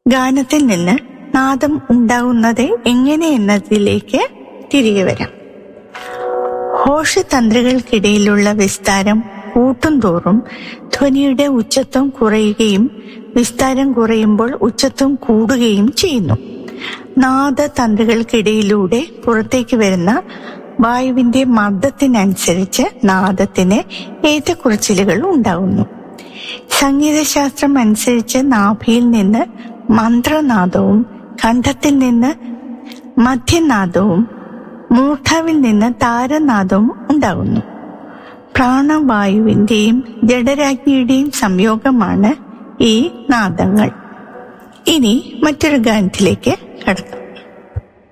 ഗാനത്തിൽ നിന്ന് നാദം ഉണ്ടാകുന്നത് എങ്ങനെ എന്നതിലേക്ക് തിരികെ വരാം ഹോഷതന്ത്രികൾക്കിടയിലുള്ള വിസ്താരം കൂട്ടുംതോറും ധ്വനിയുടെ ഉച്ചത്വം കുറയുകയും വിസ്താരം കുറയുമ്പോൾ ഉച്ചത്വം കൂടുകയും ചെയ്യുന്നു നാദതന്ത്രികൾക്കിടയിലൂടെ പുറത്തേക്ക് വരുന്ന വായുവിന്റെ മർദ്ദത്തിനനുസരിച്ച് നാദത്തിന് ഏറ്റക്കുറച്ചിലുകൾ ഉണ്ടാകുന്നു സംഗീതശാസ്ത്രം അനുസരിച്ച് നാഭിയിൽ നിന്ന് മന്ത്രനാദവും കണ്ഠത്തിൽ നിന്ന് മധ്യനാദവും മൂർധാവിൽ നിന്ന് താരനാദവും ഉണ്ടാകുന്നു പ്രാണവായുവിന്റെയും ജഡരാജ്ഞിയുടെയും സംയോഗമാണ് ഈ നാദങ്ങൾ ഇനി മറ്റൊരു ഗാനത്തിലേക്ക് കടക്കാം